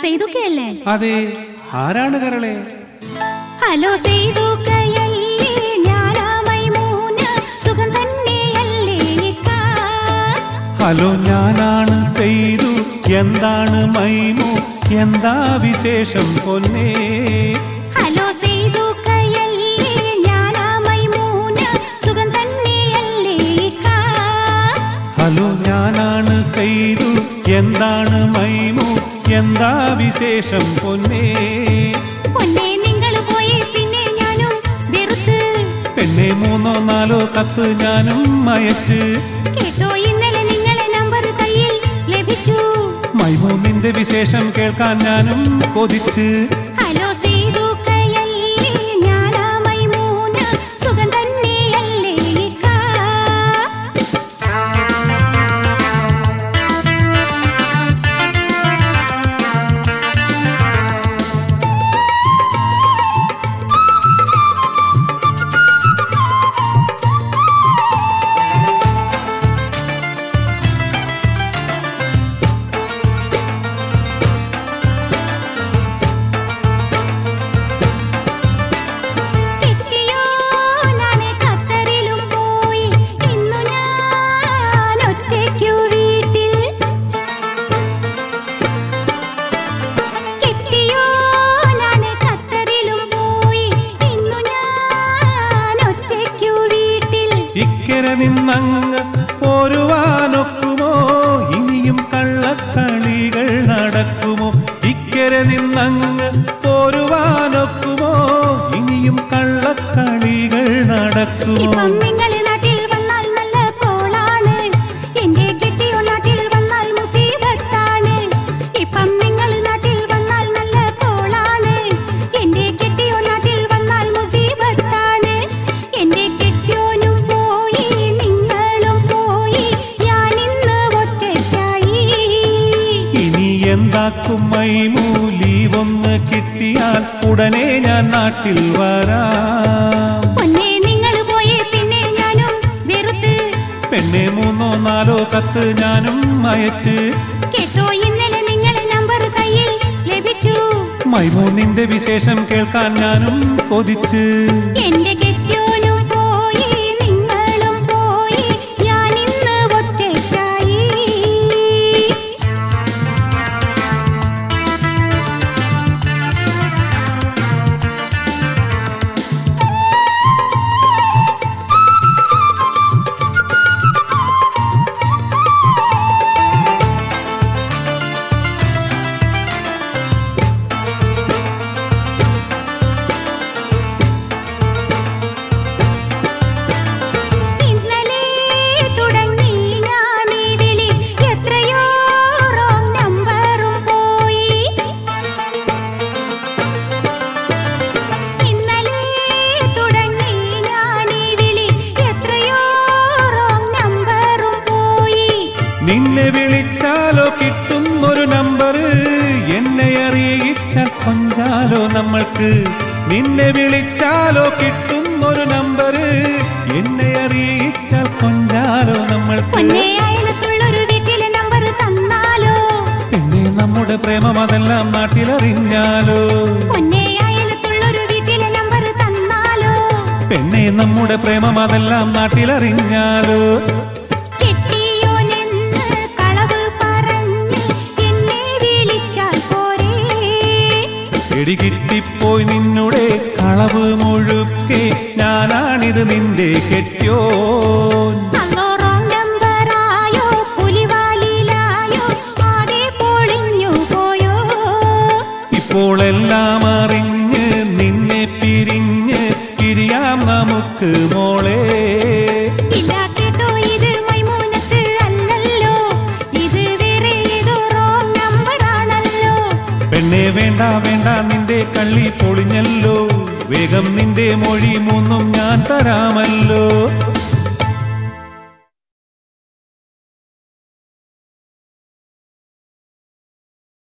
സെയ്തുക്കയല്ലേ അതെ ആരാണ് കരളെ ഹലോ സെയ്തുക്കയല്ലേ ഞാനാ മൈമൂന സുഖം തന്നെയല്ലേ ഇക്കാ? ഹലോ ഞാനാണ് ചെയ്തു എന്താണ് മൈമു എന്താ വിശേഷം പൊന്നേ ഹലോ സെയ്തുക്കയല്ലേ ഞാനാ മൈമൂന സുഖം തന്നെയല്ലേ ഇക്കാ? ഹലോ ഞാനാണ് ചെയ്തു എന്താണ് മൈമു എന്താ വിശേഷം പൊന്നേ പൊന്നേ നിങ്ങൾ പോയി പിന്നെ ഞാനും വെറുത്ത് പെണ്ണെ മൂന്നോ നാലോ കത്ത് ഞാനും അയച്ച് കേട്ടോ ഇന്നലെ നിങ്ങളെ നമ്പർ കയ്യിൽ ലഭിച്ചു മൈമു നിന്റെ വിശേഷം കേൾക്കാൻ ഞാനും കൊതിച്ച് ഹലോ സീതുക്കയല്ലേ ഞാനാ മൈമൂന സുഖം തന്നെയല്ലേ ഇക്കാ? കിട്ടിയോ ഞാനേ ഖത്തറിലും പോയി ഇന്നു ഞാൻ ഒറ്റയ്ക്കു വീട്ടിൽ കിട്ടിയോ ഞാനേ ഖത്തറിലും പോയി ഇന്നു ഞാൻ ഒറ്റയ്ക്കു വീട്ടിൽ ഇക്കരെ നിന്നങ്ങ് പോരുവാനൊക്കുമോ ഇനിയും കള്ളക്കളികൾ നടക്കുമോ ഇക്കരെ നിന്നങ്ങ് പോരുവാനൊക്കുമോ ഇനിയും കള്ളക്കളികൾ നടക്കുമോ ഇപ്പം നിങ്ങൾ നാട്ടിൽ വന്നാൽ നല്ല കോളാണ് എന്റെ കെട്ടിയോ നാട്ടിൽ വന്നാൽ മുസീബത്താണ് ഇപ്പം നിങ്ങൾ നാട്ടിൽ വന്നാൽ നല്ല കോളാണ് എന്റെ കെട്ടിയോ നാട്ടിൽ വന്നാൽ മുസീബത്താണ് എന്റെ കെട്ടിയോനും പോയി നിങ്ങളും പോയി ഞാൻ ഇന്ന് ഒറ്റയ്ക്കായി ഇനി എന്താക്കും മൈമൂലീവൊന്ന് കിട്ടിയാൽ ഉടനെ ഞാൻ നാട്ടിൽ വരാം പൊന്നേ നിങ്ങൾ പോയി പിന്നെ ഞാനും വെറുത്ത് പെണ്ണെ മൂന്നോ നാലോ കത്ത് ഞാനും അയച്ച് കേട്ടോ ഇന്നലെ നിങ്ങളെ നമ്പർ കയ്യിൽ ലഭിച്ചു മൈമൂ നിന്റെ വിശേഷം കേൾക്കാൻ ഞാനും കൊതിച്ച് എന്റെ കെട്ടിയോനും പോയി നിങ്ങളും പോയി ഞാൻ ഇന്ന് ഒറ്റയ്ക്കായി ഇന്നലെ തുടങ്ങി ഞാൻ ഈ വിളി എത്രയോ റോങ് നമ്പറും പോയി ഇന്നലെ തുടങ്ങി ഞാൻ ഈ വിളി എത്രയോ റോങ് നമ്പറും പോയി നിന്നെ വിളിച്ചാലോ കിട്ടുന്നൊരു നമ്പർ എന്നെ അറിയിച്ചാൽ കൊഞ്ചാലോ നമ്മൾക്ക് നിന്നെ വിളിച്ചാലോ കിട്ടുന്നൊരു നമ്പർ എന്നെ അറിയിച്ചാൽ കൊഞ്ചാലോ നമ്മൾക്ക് പൊന്നേ അയലത്തുള്ളൊരു വീട്ടിലെ നമ്പർ തന്നാലോ പിന്നെ നമ്മുടെ പ്രേമം അതെല്ലാം നാട്ടിലറിഞ്ഞാലോ പൊന്നേ അയലത്തുള്ളൊരു വീട്ടിലെ നമ്പർ തന്നാലോ പെണ്ണെ നമ്മുടെ പ്രേമം അതെല്ലാം നാട്ടിലറിഞ്ഞാലോ കെട്ടിയോനെന്ന് കളവ് പറഞ്ഞ് എന്നെ വിളിച്ചാൽ പോരേ എടി കിട്ടിപ്പോയി നിന്നുടെ കളവ് മുഴുക്കെ ഞാനാണിത് നിന്റെ കെട്ടിയോൻ അല്ലോ റോങ് നമ്പറായോ പുലിവാലിലായോ ആകെ പൊളിഞ്ഞു പോയോ ഇപ്പോൾ എല്ലാം അറിഞ്ഞ് നിന്നെ പിരിഞ്ഞ് പിരിയാം നമുക്ക് മോളെ ഇല്ല കേട്ടോ ഇത് മൈമൂനത്ത് അല്ലല്ലോ ഇത് വേറെ ഏതോ റോങ് നമ്പറാണല്ലോ പെണ്ണെ വേണ്ട വേണ്ട നിന്റെ കള്ളി പൊളിഞ്ഞല്ലോ വേഗം നിന്റെ മൊഴി മൂന്നും ഞാൻ തരാമല്ലോ